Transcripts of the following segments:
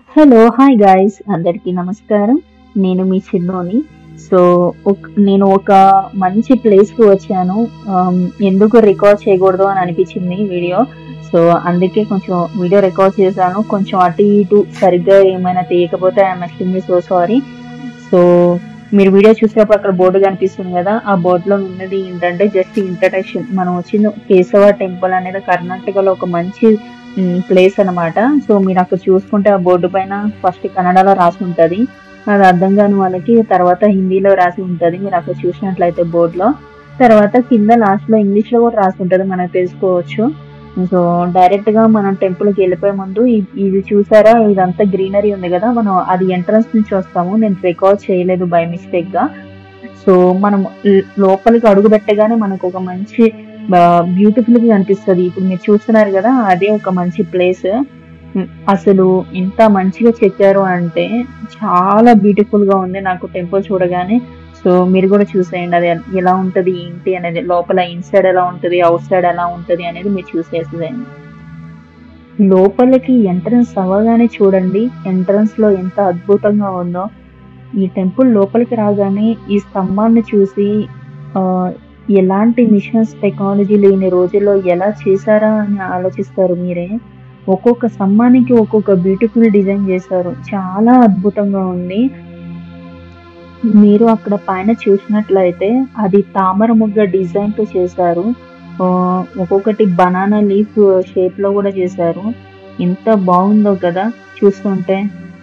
hello hi guys అందరికీ నమస్కారం నేను మీ చిన్నోని సో ఒక- నేను ఒక మంచి ప్లేస్కి వచ్చాను ఆమ్, ఎందుకు రికార్డ్ చేయకూడదు అని అనిపించింది వీడియో సో అందుకే కొంచెం వీడియో రికార్డ్ చేశాను కొంచెం అటు ఇటు సరిగ్గా ఏమైనా తీయకపోతే I'm extremely so sorry so మీరు వీడియో చూసేటప్పుడు అక్కడ బోర్డు కనిపిస్తుంది కదా ఆ బోర్డులో ఉన్నది ఏంటంటే జస్ట్ ఇంట్రడక్షన్ మనం వచ్చిన కేశవ టెంపుల్ అనేది కర్ణాటకలో ఒక మంచి ప్లేస్ అన్నమాట సో మీరు అక్కడ చూసుకుంటే ఆ బోర్డు పైన ఫస్ట్ కన్నడలో రాసి ఉంటది అది అర్థం కాని వాళ్ళకి తర్వాత హిందీలో రాసి ఉంటది మీరు అక్కడ చూసినట్లయితే బోర్డులో తర్వాత కింద లాస్ట్ లో ఇంగ్లీష్ లో కూడా రాసి ఉంటది మనకు తెలుసుకోవచ్చు సో డైరెక్ట్ గా మనం టెంపుల్ కి వెళ్ళిపోయే ముందు ఇ- ఇది చూసారా ఇదంతా గ్రీనరీ ఉంది కదా మనం అది ఎంట్రన్స్ నుంచి వస్తాము నేను రికార్డ్ చేయలేదు బై మిస్టేక్ గా సో మనం ల్- లోపలికి అడుగు పెట్టగానే మనకు ఒక మంచి బ్యూటిఫుల్ గా కనిపిస్తుంది ఇప్పుడు మీరు చూస్తున్నారు కదా అదే ఒక మంచి ప్లేస్ అసలు ఎంత మంచిగా చెక్కారు అంటే చాలా బ్యూటిఫుల్ గా ఉంది నాకు టెంపుల్ చూడగానే సో మీరు కూడా చూసేయండి అది ఎలా ఉంటది ఏంటి అనేది లోపల ఇన్సైడ్ ఎలా ఉంటది అవుట్ సైడ్ ఎలా ఉంటది అనేది మీరు చూసేసేయండి లోపలికి ఎంట్రన్స్ అవ్వగానే చూడండి ఎంట్రన్స్ లో ఎంత అద్భుతంగా ఉందో ఈ టెంపుల్ లోపలికి రాగానే ఈ స్తంభాన్ని చూసి ఆ, ఎలాంటి మిషన్స్ టెక్నాలజీ లేని రోజుల్లో ఎలా చేశారా అని ఆలోచిస్తారు మీరే ఒక్కొక్క స్తంభానికి ఒక్కొక్క బ్యూటిఫుల్ డిజైన్ చేశారు చాలా అద్భుతంగా ఉంది మీరు అక్కడ పైన చూసినట్లయితే అది తామర ముగ్గ డిజైన్ తో చేశారు ఆ, ఒక్కొక్కటి బనానా లీఫ్ షేప్ లో కూడా చేశారు ఎంత బాగుందో కదా చూస్తుంటే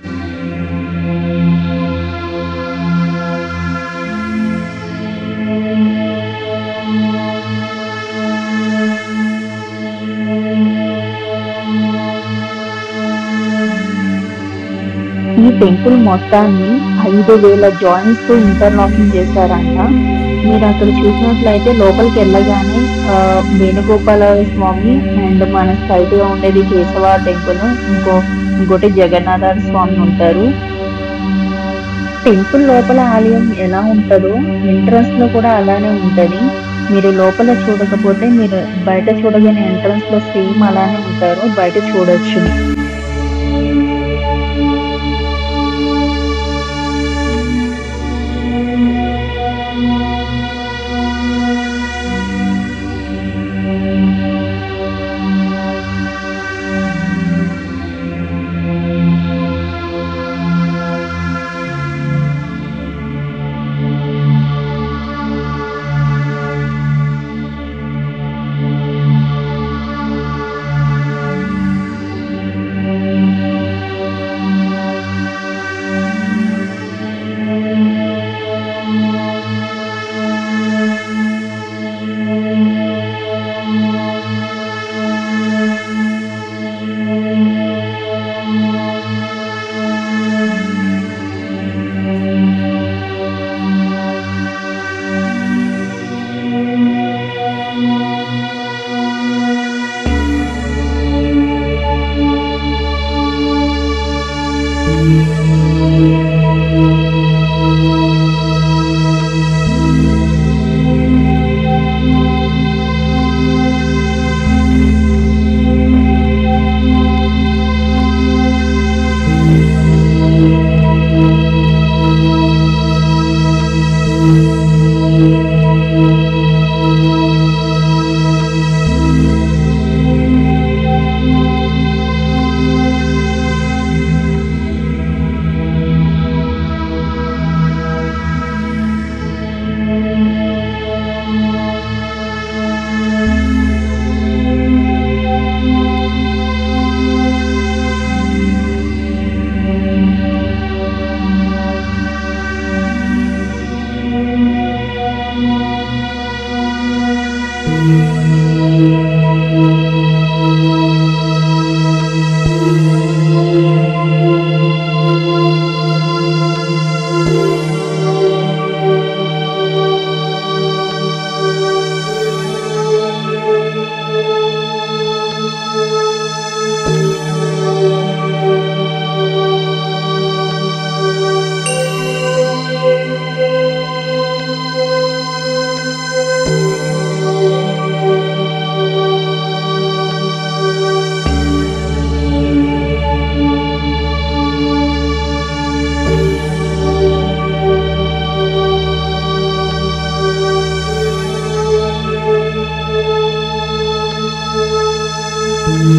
ఈ టెంపుల్ మొత్తాన్ని ఐదు వేల జాయింట్స్ తో ఇంటర్లాకింగ్ చేశారంట మీరు అక్కడ చూసినట్లయితే లోపలికి వెళ్ళగానే ఆ, వేణుగోపాల స్వామి అండ్ మన సైడ్ గా ఉండేది కేశవ టెంపుల్ ఇంకో ఇంకోటి జగన్నాథ స్వామి ఉంటారు టెంపుల్ లోపల ఆలయం ఎలా ఉంటుందో ఎంట్రన్స్ లో కూడా అలానే ఉంటది మీరు లోపల చూడకపోతే మీరు బయట చూడగానే ఎంట్రన్స్ లో సేమ్ అలానే ఉంటారు బయట చూడొచ్చు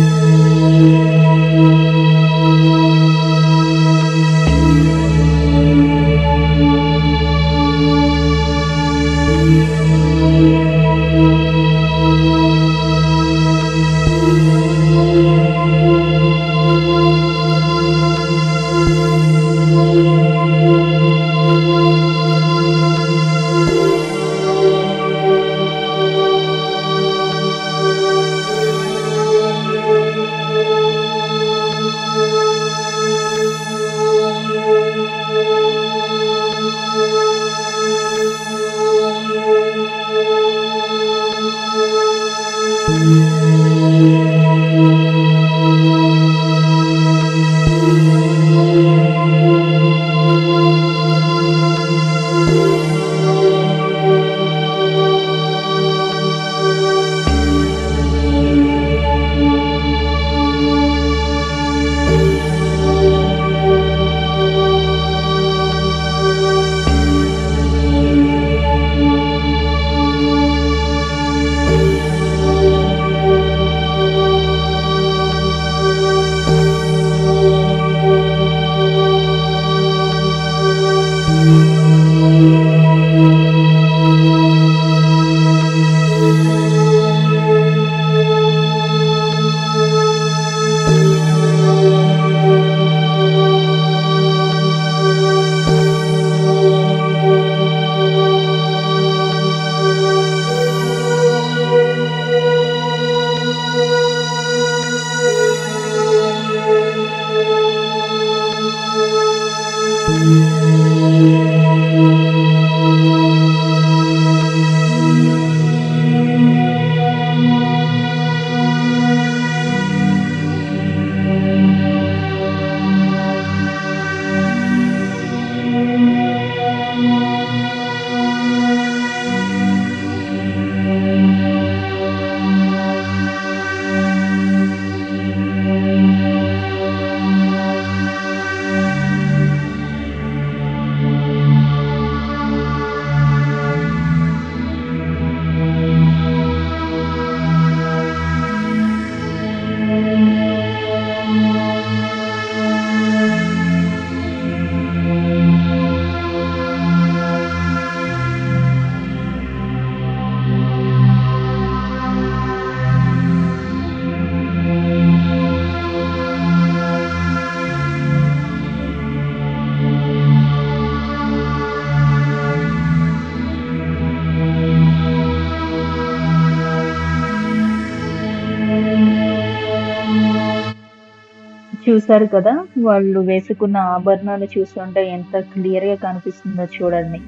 చూసారు కదా వాళ్ళు వేసుకున్న ఆభరణాలు చూస్తుంటే ఎంత క్లియర్ గా కనిపిస్తుందో చూడండి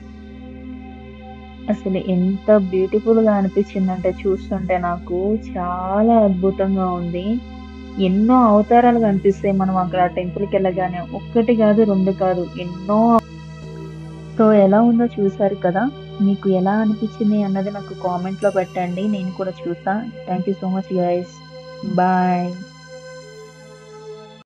అసలు ఎంత బ్యూటిఫుల్ గా అనిపించిందంటే చూస్తుంటే నాకు చాలా అద్భుతంగా ఉంది ఎన్నో అవతారాలు కనిపిస్తాయి మనం అక్కడ టెంపుల్ కి వెళ్ళగానే ఒక్కటి కాదు రెండు కాదు ఎన్నో సో ఎలా ఉందో చూసారు కదా మీకు ఎలా అనిపించింది అన్నది నాకు కామెంట్ లో పెట్టండి నేను కూడా చూసా thank you so much guys bye